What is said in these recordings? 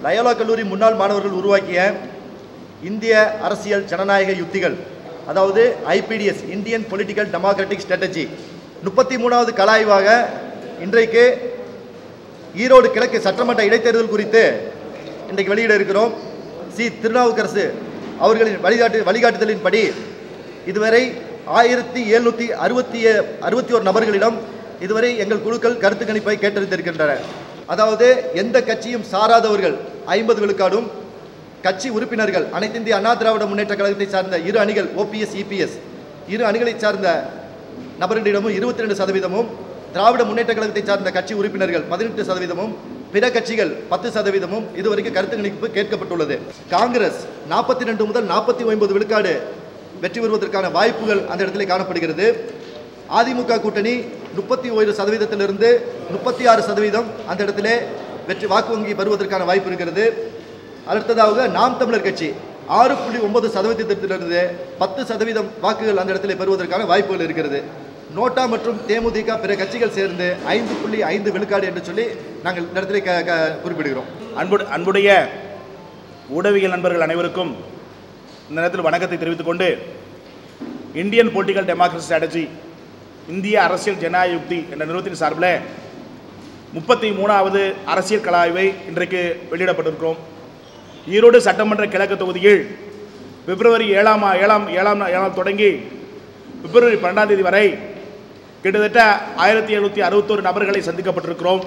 Loyola கல்லூரி முன்னாள் மாணவர்கள் உருவாக்கிய இந்திய அரசியல் ஜனநாயக யுத்திகள் அதாவது IPDS Indian political democratic strategy முப்பத்தி மூணாவது கலாய்வாக இன்றைக்கு ஈரோடு கிழக்கு சட்டமன்ற இடைத்தேர்தல் குறித்து இன்றைக்கு வெளியிட இருக்கிறோம் சி திருநாவுக்கரசு அவர்களின் வழிகாட்டு வழிகாட்டுதலின்படி இதுவரை ஆயிரத்தி எழுநூற்றி அறுபத்தி அறுபத்தி ஒரு நபர்களிடம் இதுவரை எங்கள் குழுக்கள் கருத்து கணிப்பை கேட்டறிந்திருக்கின்றன அதாவது எந்த கட்சியும் சாராதவர்கள் ஐம்பது விழுக்காடும் கட்சி உறுப்பினர்கள் அனைத்து இந்திய அண்ணா திராவிட முன்னேற்ற கழகத்தை சார்ந்த இரு அணிகள் ஓபிஎஸ் இபிஎஸ் இரு அணிகளைச் சார்ந்த நபர்களிடமும் இருபத்தி ரெண்டு சதவீதமும் திராவிட முன்னேற்ற கழகத்தை சார்ந்த கட்சி உறுப்பினர்கள் பதினெட்டு சதவீதமும் பிற கட்சிகள் பத்து சதவீதமும் இதுவரைக்கும் கருத்து கணிப்பு கேட்கப்பட்டுள்ளது காங்கிரஸ் நாற்பத்தி ரெண்டு முதல் நாற்பத்தி ஒன்பது விழுக்காடு வெற்றி பெறுவதற்கான வாய்ப்புகள் அந்த இடத்திலே காணப்படுகிறது அதிமுக கூட்டணி முப்பத்தி ஒரு சதவீதத்திலிருந்து முப்பத்தி ஆறு சதவீதம் அந்த இடத்திலே வெற்றி வாக்கு வங்கி பெறுவதற்கான வாய்ப்பு இருக்கிறது அடுத்ததாக நாம் தமிழர் கட்சி ஆறு புள்ளி ஒன்பது சதவீதத்திலிருந்து பத்து சதவீதம் வாக்குகள் அந்த இடத்திலே பெறுவதற்கான வாய்ப்புகள் இருக்கிறது நோட்டா மற்றும் தேமுதிக பிற கட்சிகள் சேர்ந்து ஐந்து புள்ளி ஐந்து விழுக்காடு என்று சொல்லி நாங்கள் இந்த இடத்திலே க- க- குறிப்பிடுகிறோம் அன்பு அன்புடைய ஊடகவியல் நண்பர்கள் அனைவருக்கும் இந்த நேரத்தில் வணக்கத்தை தெரிவித்துக் கொண்டு இந்தியன் பொலிட்டிக்கல் டெமோக்ரஸி ஸ்ட்ராட்டஜி இந்திய அரசியல் ஜனநாயக யுக்தி என்ற நிறுவனத்தின் சார்பில் முப்பத்தி மூணாவது அரசியல் கலாய்வை இன்றைக்கு வெளியிடப்பட்டிருக்கிறோம் ஈரோடு சட்டமன்ற கிழக்கு தொகுதியில் பிப்ரவரி ஏழாம் ஆ- ஏழாம் ஏழாம் நா- ஏழாம் தொடங்கி பிப்ரவரி பன்னெண்டாம் தேதி வரை கிட்டத்தட்ட ஆயிரத்தி எழுநூற்றி அறுபத்தோரு நபர்களை சந்திக்கப்பட்டிருக்கிறோம்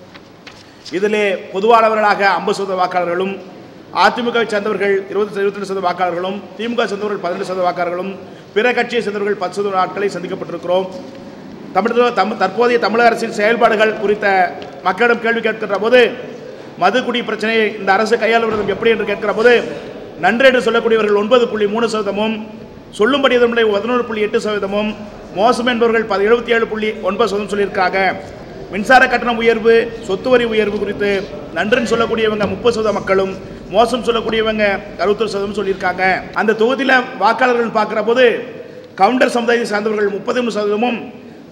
இதிலே பொதுவானவர்களாக ஐம்பது சதவீத வாக்காளர்களும் அதிமுகவை சேர்ந்தவர்கள் இருபத்தி இருபத்தி சதவீத வாக்காளர்களும் திமுக சேர்ந்தவர்கள் பதினெட்டு சதவீத வாக்காளர்களும் பிற கட்சியை சேர்ந்தவர்கள் பத்து சதவீத ஆட்களை சந்திக்கப்பட்டிருக்கிறோம் தமிழக தம் தற்போதைய தமிழக அரசின் செயல்பாடுகள் குறித்த மக்களிடம் கேள்வி கேட்கின்ற போது மதுக்குடி பிரச்சனையை இந்த அரசு கையாளுவது எப்படி என்று கேட்கிற போது நன்று என்று சொல்லக்கூடியவர்கள் ஒன்பது புள்ளி மூணு சதவீதமும் சொல்லும்படி இதனுடைய பதினோரு புள்ளி எட்டு சதவீதமும் மோசம் என்பவர்கள் பதி எழுபத்தி ஏழு புள்ளி ஒன்பது சதவீதம் சொல்லியிருக்காங்க மின்சார கட்டணம் உயர்வு சொத்து வரி உயர்வு குறித்து நன்றுன்னு சொல்லக்கூடியவங்க முப்பது சதவீத மக்களும் மோசம் சொல்லக்கூடியவங்க அறுபத்தொரு சதவீதம் சொல்லியிருக்காங்க அந்த தொகுதியில் வாக்காளர்கள் பார்க்குற போது கவுண்டர் சமுதாயத்தை சார்ந்தவர்கள் முப்பத்தி மூணு சதவீதமும்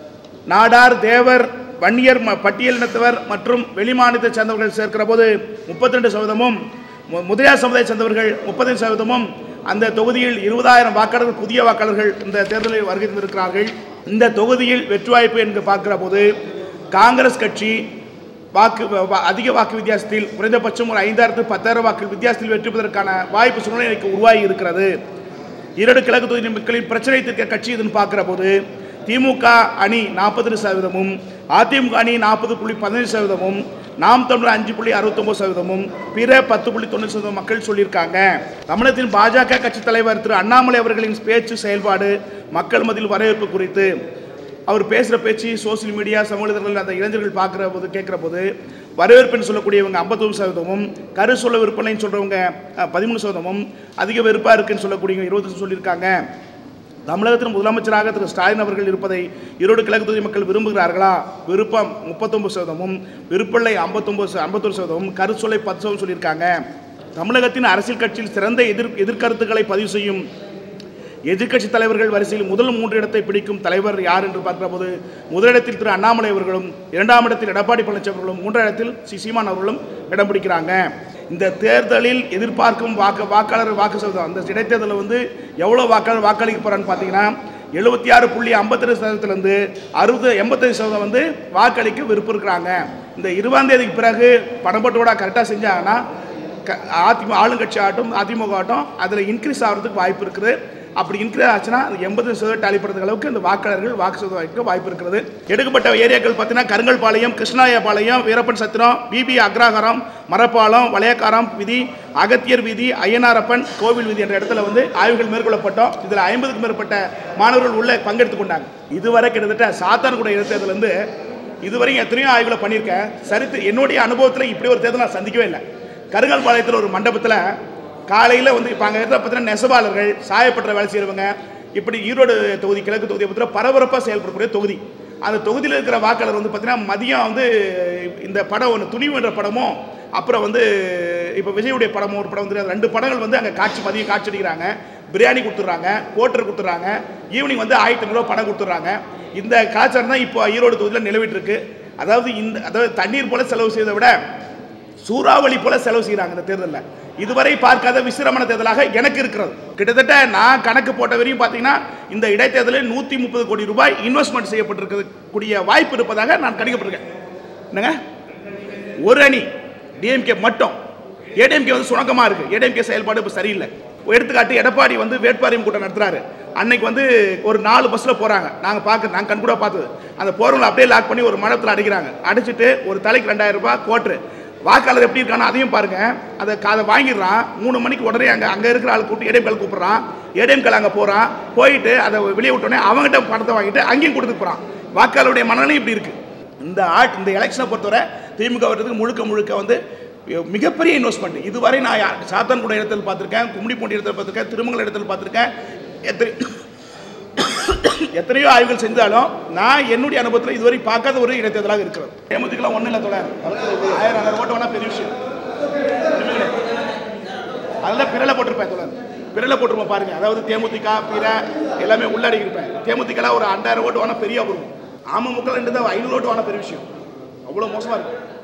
நாடார் தேவர் வன்னியர் ம- பட்டியலினத்தவர் மற்றும் வெளிமாநிலத்தை சேர்ந்தவர்கள் சேர்க்கிற போது முப்பத்தி ரெண்டு சதவீதமும் மு- முதலியார் சமுதாயத்தை சேர்ந்தவர்கள் முப்பத்தைந்து சதவீதமும் அந்த தொகுதியில் இருபதாயிரம் வாக்காளர்கள் புதிய வாக்காளர்கள் இந்த தேர்தலில் வருகை தந்திருக்கிறார்கள் இந்த தொகுதியில் வெற்றி வாய்ப்பு என்று பார்க்கிற போது காங்கிரஸ் கட்சி வாக்கு வ- அதிக வாக்கு வித்தியாசத்தில் குறைந்தபட்சம் ஒரு ஐந்தாயிரத்து பத்தாயிரம் வாக்கு வித்தியாசத்தில் வெற்றி பெறுவதற்கான வாய்ப்பு சூழ்நிலை இன்னைக்கு உருவாகி இருக்கிறது ஈரோடு கிழக்கு தொகுதி மக்களின் பிரச்சனை தீர்க்க கட்சி இதுன்னு பார்க்கிற போது திமுக அணி நாற்பது சதவீதமும் அதிமுக அணி நாற்பது புள்ளி பதினஞ்சு சதவீதமும் நாம் தமிழர் அஞ்சு புள்ளி அறுபத்தொம்பது சதவீதமும் பிற பத்து புள்ளி தொண்ணூறு சதவீதம் மக்கள் சொல்லியிருக்காங்க தமிழகத்தின் பாஜக கட்சி தலைவர் திரு அண்ணாமலை அவர்களின் பேச்சு செயல்பாடு மக்கள் மத்தியில் வரவேற்பு குறித்து அவர் பேசுகிற பேச்சு சோஷியல் மீடியா சமூக இதழ்கள் அந்த இளைஞர்கள் பார்க்குற போது கேட்குற போது வரவேற்புன்னு சொல்லக்கூடியவங்க ஐம்பத்தொரு சதவீதமும் கரு சொல்ல விற்பனைன்னு சொல்கிறவங்க பதிமூணு சதவீதமும் அதிக வெறுப்பாக இருக்குன்னு சொல்லக்கூடியவங்க இருபது சொல்லியிருக்காங்க தமிழகத்தின் முதலமைச்சராக திரு ஸ்டாலின் அவர்கள் இருப்பதை ஈரோடு கிழக்கு தொகுதி மக்கள் விரும்புகிறார்களா விருப்பம் முப்பத்தொம்பது சதவீதமும் விருப்பிள்ளை ஐம்பத்தொம்பது ஐம்பத்தொரு சதவீதமும் கருச்சொல்லை பத்து சதவீதம் சொல்லியிருக்காங்க தமிழகத்தின் அரசியல் கட்சியில் சிறந்த எதிர் எதிர்கருத்துக்களை பதிவு செய்யும் எதிர்க்கட்சி தலைவர்கள் வரிசையில் முதல் மூன்று இடத்தை பிடிக்கும் தலைவர் யார் என்று பார்க்கிற போது முதலிடத்தில் திரு அண்ணாமலை அவர்களும் இரண்டாம் இடத்தில் எடப்பாடி பழனிசாமி அவர்களும் மூன்றாம் இடத்தில் சி சீமான் அவர்களும் இடம் பிடிக்கிறாங்க இந்த தேர்தலில் எதிர்பார்க்கும் வாக்கு வாக்காளர் வாக்கு சதவீதம் அந்த இடைத்தேர்தலில் வந்து எவ்வளோ வாக்காளர் வாக்களிக்க போகிறான்னு பார்த்தீங்கன்னா எழுபத்தி ஆறு புள்ளி ஐம்பத்தி சதவீதத்திலேருந்து அறுபது எண்பத்தஞ்சு சதவீதம் வந்து வாக்களிக்க விருப்பம் இருக்கிறாங்க இந்த இருபதாம் தேதிக்கு பிறகு பணப்பட்டுவிட கரெக்டாக செஞ்சாங்கன்னா க- அதிமுக ஆளுங்கட்சி ஆகட்டும் அதிமுக ஆகட்டும் அதில் இன்க்ரீஸ் ஆகிறதுக்கு வாய்ப்பு இருக்குது அப்படி இன்க்ரீஸ் ஆச்சுன்னா அது எண்பது சதவீதம் டாலி பண்ணுறதுக்கு அளவுக்கு இந்த வாக்காளர்கள் வாக்கு சதவீதம் வைக்க வாய்ப்பு இருக்கிறது எடுக்கப்பட்ட ஏரியாக்கள் பார்த்தீங்கன்னா கருங்கல்பாளையம் கிருஷ்ணாயபாளையம் வீரப்பன் சத்திரம் பிபி அக்ராகாரம் மரப்பாலம் வளையக்காரம் வீதி அகத்தியர் வீதி ஐயனாரப்பன் கோவில் வீதி என்ற இடத்துல வந்து ஆய்வுகள் மேற்கொள்ளப்பட்டோம் இதில் ஐம்பதுக்கும் மேற்பட்ட மாணவர்கள் உள்ள பங்கெடுத்து கொண்டாங்க இதுவரை கிட்டத்தட்ட சாத்தான்குடி இடைத்தேர்தலேருந்து இதுவரைக்கும் எத்தனையோ ஆய்வுகளை பண்ணியிருக்கேன் சரித்து என்னுடைய அனுபவத்தில் இப்படி ஒரு தேர்தல் நான் சந்திக்கவே இல்லை கருங்கல்பாளையத்தில் ஒரு மண்டபத்தில் காலையில் வந்து இப்போ அங்கே இருக்கிற பார்த்தீங்கன்னா நெசவாளர்கள் சாயப்பட்ட வேலை செய்கிறவங்க இப்படி ஈரோடு தொகுதி கிழக்கு தொகுதியை பற்றின பரபரப்பாக செயல்படக்கூடிய தொகுதி அந்த தொகுதியில் இருக்கிற வாக்காளர் வந்து பார்த்தீங்கன்னா மதியம் வந்து இந்த படம் ஒன்று துணிவு என்ற படமும் அப்புறம் வந்து இப்போ விஜயுடைய படமும் ஒரு படம் வந்து ரெண்டு படங்கள் வந்து அங்கே காட்சி மதியம் காட்சி அடிக்கிறாங்க பிரியாணி கொடுத்துட்றாங்க கோட்டர் கொடுத்துட்றாங்க ஈவினிங் வந்து ஆயிரத்தி ஐநூறுரூவா பணம் கொடுத்துட்றாங்க இந்த கலாச்சாரம் தான் இப்போ ஈரோடு தொகுதியில் நிலவிட்டு இருக்கு அதாவது இந்த அதாவது தண்ணீர் போல செலவு செய்வதை விட சூறாவளி போல செலவு செய்கிறாங்க இந்த தேர்தலில் இதுவரை பார்க்காத விசிரமண தேர்தலாக எனக்கு இருக்கிறது கிட்டத்தட்ட நான் கணக்கு போட்ட வரையும் பார்த்தீங்கன்னா இந்த இடைத்தேர்தலில் நூற்றி முப்பது கோடி ரூபாய் இன்வெஸ்ட்மெண்ட் செய்யப்பட்டிருக்கக்கூடிய வாய்ப்பு இருப்பதாக நான் கணிக்கப்பட்டிருக்கேன் என்னங்க ஒரு அணி டிஎம்கே மட்டும் ஏடிஎம்கே வந்து சுணக்கமா இருக்கு ஏடிஎம்கே செயல்பாடு இப்போ சரியில்லை எடுத்துக்காட்டு எடப்பாடி வந்து வேட்பாரியம் கூட்டம் நடத்துறாரு அன்னைக்கு வந்து ஒரு நாலு பஸ்ல போறாங்க நாங்க பார்க்க நாங்க கண்கூட பார்த்தது அந்த போறவங்களை அப்படியே லாக் பண்ணி ஒரு மண்டபத்தில் அடிக்கிறாங்க அடிச்சுட்டு ஒரு தலைக்கு ரெண்டாயிரம் ரூபாய் கோட்ரு வாக்காளர் எப்படி இருக்கான்னு அதையும் பாருங்க அதை அதை வாங்கிடுறான் மூணு மணிக்கு உடனே அங்கே அங்கே இருக்கிற ஆள் கூப்பிட்டு ஏடிஎம்கள் கூப்பிட்றான் ஏடிஎம்கள் அங்கே போகிறான் போயிட்டு அதை வெளியே விட்டோடனே அவங்ககிட்ட பணத்தை வாங்கிட்டு அங்கேயும் கொடுத்து போகிறான் வாக்காளருடைய மனநிலை இப்படி இருக்கு இந்த ஆட் இந்த எலெக்ஷனை பொறுத்தவரை திமுக வர்றதுக்கு முழுக்க முழுக்க வந்து மிகப்பெரிய இன்வெஸ்ட்மெண்ட் இதுவரை நான் யா- சாத்தான்குடி இடத்தில் பார்த்துருக்கேன் கும்மிடிப்பூண்டி இடத்தில் பார்த்துருக்கேன் திருமங்கல இடத்தில் பார்த்துருக்கேன் எத்தனை எத்தனையோ ஆய்வுகள் செஞ்சாலும் நான் என்னுடைய அனுபவத்தில் இதுவரை பார்க்காத ஒரு இடைத்தேர்தலாக இருக்கிறது தேமுதிகலாம் ஒன்றும் இல்லை தொடர் ஆயிரம் ஆயிரம் ஓட்டு வேணா பெரிய விஷயம் ஒண்ணுமே கிடையாது. அதெல்லாம் பிறலை போட்டிருப்பேன் தொடர் பிறலை போட்டிருப்போம் பாருங்க அதாவது தேமுதிக பிற எல்லாமே உள்ளடக்கி இருப்பேன் தேமுதிகலாம் ஒரு ரெண்டாயிரம் ஓட்டு வேணா பெரிய அபூர்வம் அமமுக ரெண்டு தான் ஐநூறு ஓட்டு வேணா பெரிய விஷயம் அவ்வளோ மோசமாக இருக்கு